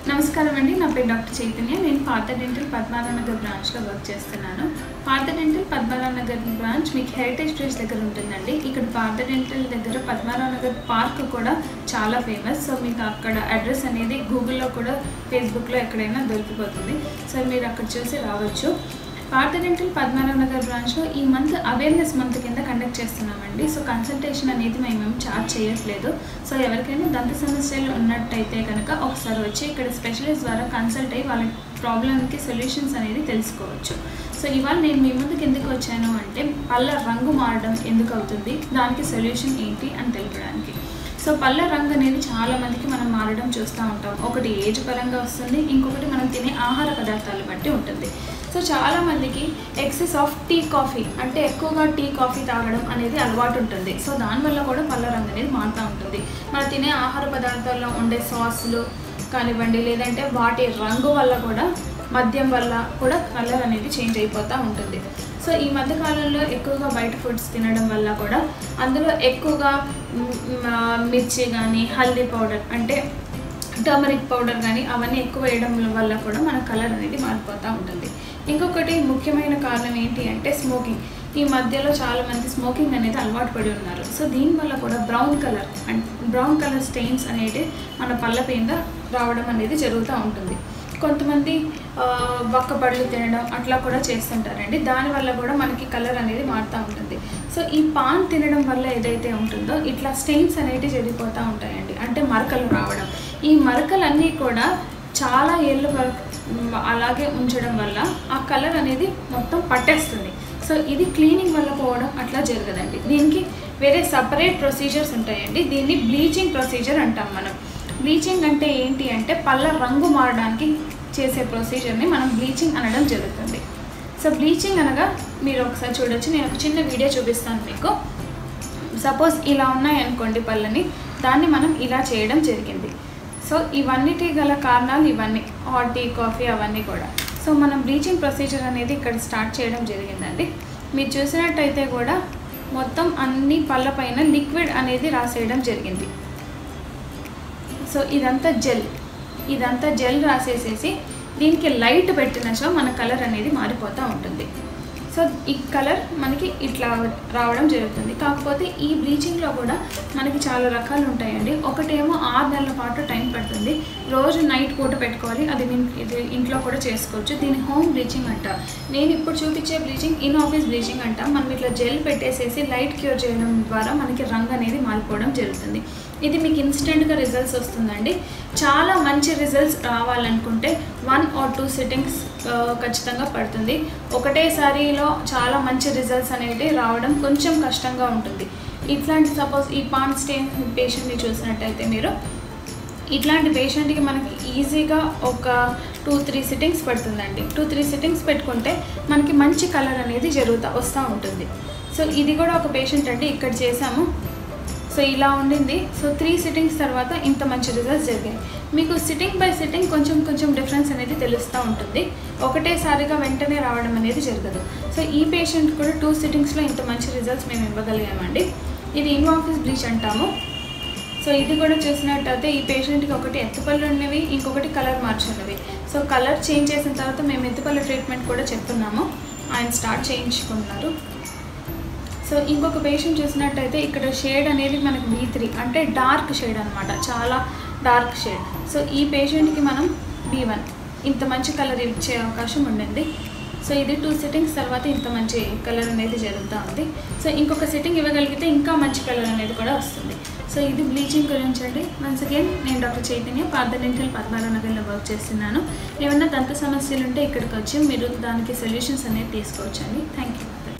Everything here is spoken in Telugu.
నమస్కారం అండి నా పేరు డాక్టర్ చైతన్య నేను పాత డెంటల్ పద్మారానగర్ బ్రాంచ్లో వర్క్ చేస్తున్నాను పాత డెంటల్ పద్మారానగర్ బ్రాంచ్ మీకు హెరిటేజ్ ప్లేస్ దగ్గర ఉంటుందండి ఇక్కడ పాత డెంటల్ దగ్గర పద్మారానగర్ పార్క్ కూడా చాలా ఫేమస్ సో మీకు అక్కడ అడ్రస్ అనేది గూగుల్లో కూడా ఫేస్బుక్లో ఎక్కడైనా దొరికిపోతుంది సో మీరు అక్కడ చూసి రావచ్చు పాత డెంటల్ పద్మనాభ నగర్ బ్రాంచ్లో ఈ మంత్ అవేర్నెస్ మంత్ కింద కండక్ట్ చేస్తున్నామండి సో కన్సల్టేషన్ అనేది మేము చార్జ్ చేయట్లేదు సో ఎవరికైనా దంత సమస్యలు ఉన్నట్టయితే కనుక ఒకసారి వచ్చి ఇక్కడ స్పెషలిస్ట్ ద్వారా కన్సల్ట్ అయ్యి వాళ్ళ ప్రాబ్లమ్కి సొల్యూషన్స్ అనేది తెలుసుకోవచ్చు సో ఇవాళ నేను మీ ముందుకు ఎందుకు వచ్చాను అంటే పళ్ళ రంగు మారడం ఎందుకు అవుతుంది దానికి సొల్యూషన్ ఏంటి అని తెలపడానికి సో పళ్ళ రంగు అనేది చాలా మందికి మనం మారడం చూస్తూ ఉంటాం ఒకటి ఏజ్ పరంగా వస్తుంది ఇంకొకటి మనం తినే ఆహార పదార్థాలు బట్టి ఉంటుంది సో చాలా మందికి ఎక్సెస్ ఆఫ్ టీ కాఫీ అంటే ఎక్కువగా టీ కాఫీ తాగడం అనేది అలవాటు ఉంటుంది సో దానివల్ల కూడా పళ్ళ రంగు అనేది మారుతూ ఉంటుంది మనం తినే ఆహార పదార్థాల్లో ఉండే సాసులు కానివ్వండి లేదంటే వాటి రంగు వల్ల కూడా మద్యం వల్ల కూడా కలర్ అనేది చేంజ్ అయిపోతూ ఉంటుంది సో ఈ మధ్య కాలంలో ఎక్కువగా బయట ఫుడ్స్ తినడం వల్ల కూడా అందులో ఎక్కువగా మ్, మ్, మిర్చి కానీ హల్దీ పౌడర్ అంటే టర్మరిక్ పౌడర్ కానీ అవన్నీ ఎక్కువ వేయడం వల్ల కూడా మన కలర్ అనేది మారిపోతూ ఉంటుంది ఇంకొకటి ముఖ్యమైన కారణం ఏంటి అంటే స్మోకింగ్ ఈ మధ్యలో చాలా మంది స్మోకింగ్ అనేది అలవాటు పడి ఉన్నారు సో దీనివల్ల కూడా brown colour and brown colour stains అనేది మన పళ్ళ పైన రావడం అనేది జరుగుతూ ఉంటుంది కొంతమంది ఆ, బక్క పళ్ళు తినడం అట్లా కూడా చేస్తుంటారండి దానివల్ల కూడా మనకి కలర్ అనేది మారుతూ ఉంటుంది సో ఈ పాన్ తినడం వల్ల ఏదైతే ఉంటుందో ఇట్లా స్టెయిన్స్ అనేవి జరిగిపోతూ ఉంటాయండి అంటే మరకలు రావడం ఈ మరకలన్నీ కూడా చాలా ఏళ్ళ వరకు మ్, అలాగే ఉంచడం వల్ల ఆ కలర్ అనేది మొత్తం పట్టేస్తుంది సో ఇది క్లీనింగ్ వల్ల పోవడం అట్లా జరగదండి దీనికి వేరే సపరేట్ ప్రొసీజర్స్ ఉంటాయండి దీన్ని బ్లీచింగ్ ప్రొసీజర్ అంటాం మనం బ్లీచింగ్ అంటే ఏంటి అంటే పళ్ళ రంగు మారడానికి చేసే ప్రొసీజర్ని మనం బ్లీచింగ్ అనడం జరుగుతుంది సో బ్లీచింగ్ అనగా మీరు ఒకసారి చూడొచ్చు నేను ఒక చిన్న వీడియో చూపిస్తాను మీకు సపోజ్ ఇలా ఉన్నాయి అనుకోండి పళ్ళని దాన్ని మనం ఇలా చేయడం జరిగింది సో ఇవన్నిటి గల కారణాలు ఇవన్నీ హాట్ టీ కాఫీ అవన్నీ కూడా సో మనం బ్లీచింగ్ ప్రొసీజర్ అనేది ఇక్కడ స్టార్ట్ చేయడం జరిగిందండి మీరు చూసినట్టయితే కూడా మొత్తం అన్ని పళ్ళ పైన లిక్విడ్ అనేది రాసేయడం జరిగింది సో ఇదంతా జెల్ ఇదంతా జెల్ రాసేసేసి దీనికి లైట్ పెట్టినచో మన కలర్ అనేది మారిపోతూ ఉంటుంది సో ఈ కలర్ మనకి ఇట్లా రావడం జరుగుతుంది కాకపోతే ఈ బ్లీచింగ్లో కూడా మనకి చాలా రకాలు ఉంటాయండి ఒకటేమో ఆరు నెలల పాటు టైం పడుతుంది రోజు నైట్ పూట పెట్టుకోవాలి అది మీ ఇది ఇంట్లో కూడా చేసుకోవచ్చు దీన్ని హోమ్ బ్లీచింగ్ అంటారు నేను ఇప్పుడు చూపించే బ్లీచింగ్ ఇన్ ఆఫీస్ బ్లీచింగ్ అంటాం మనం ఇట్లా జెల్ పెట్టేసేసి లైట్ క్యూర్ చేయడం ద్వారా మనకి రంగు అనేది మారిపోవడం జరుగుతుంది ఇది మీకు ఇన్స్టెంట్గా రిజల్ట్స్ వస్తుందండి చాలా మంచి రిజల్ట్స్ రావాలనుకుంటే వన్ ఆర్ టూ సిట్టింగ్స్ ఖచ్చితంగా పడుతుంది ఒకటేసారిలో చాలా మంచి రిజల్ట్స్ అనేవి రావడం కొంచెం కష్టంగా ఉంటుంది ఇట్లాంటి సపోజ్ ఈ పాన్ స్టేన్ పేషెంట్ని చూసినట్టయితే మీరు ఇట్లాంటి పేషెంట్కి మనకి ఈజీగా ఒక టూ త్రీ సిట్టింగ్స్ పడుతుందండి టూ త్రీ సిట్టింగ్స్ పెట్టుకుంటే మనకి మంచి కలర్ అనేది జరుగుతూ వస్తూ ఉంటుంది సో ఇది కూడా ఒక పేషెంట్ అండి ఇక్కడ చేసాము సో ఇలా ఉండింది సో త్రీ సిట్టింగ్స్ తర్వాత ఇంత మంచి రిజల్ట్స్ జరిగాయి మీకు సిట్టింగ్ బై సిట్టింగ్ కొంచెం కొంచెం డిఫరెన్స్ అనేది తెలుస్తూ ఉంటుంది ఒకటేసారిగా వెంటనే రావడం అనేది జరగదు సో ఈ పేషెంట్ కూడా టూ సిట్టింగ్స్లో ఇంత మంచి రిజల్ట్స్ మేము ఇవ్వగలిగామండి ఇది ఇన్ ఆఫీస్ బ్లీచ్ అంటాము సో ఇది కూడా చూసినట్టయితే ఈ పేషెంట్కి ఒకటి ఎత్తుపళ్ళు ఉన్నవి ఇంకొకటి కలర్ మార్చున్నవి సో కలర్ చేంజ్ చేసిన తర్వాత మేము ఎత్తుపళ్ళ ట్రీట్మెంట్ కూడా చెప్తున్నాము ఆయన స్టార్ట్ చేయించుకున్నారు సో ఇంకొక పేషెంట్ చూసినట్టయితే ఇక్కడ షేడ్ అనేది మనకి బీ త్రీ అంటే డార్క్ షేడ్ అనమాట చాలా డార్క్ షేడ్ సో ఈ పేషెంట్కి మనం బీ వన్ ఇంత మంచి కలర్ ఇచ్చే అవకాశం ఉండింది సో ఇది టూ సిట్టింగ్స్ తర్వాత ఇంత మంచి కలర్ అనేది జరుగుతూ ఉంది సో ఇంకొక సిట్టింగ్ ఇవ్వగలిగితే ఇంకా మంచి కలర్ అనేది కూడా వస్తుంది సో ఇది బ్లీచింగ్ గురించి అండి వన్స్ అగైన్ నేను డాక్టర్ చైతన్య పార్థ డెంటల్ పద్మారావు నగర్లో వర్క్ చేస్తున్నాను ఏమన్నా దంత సమస్యలు ఉంటే ఇక్కడికి వచ్చి మీరు దానికి సొల్యూషన్స్ అనేది తీసుకోవచ్చండి థ్యాంక్ యూ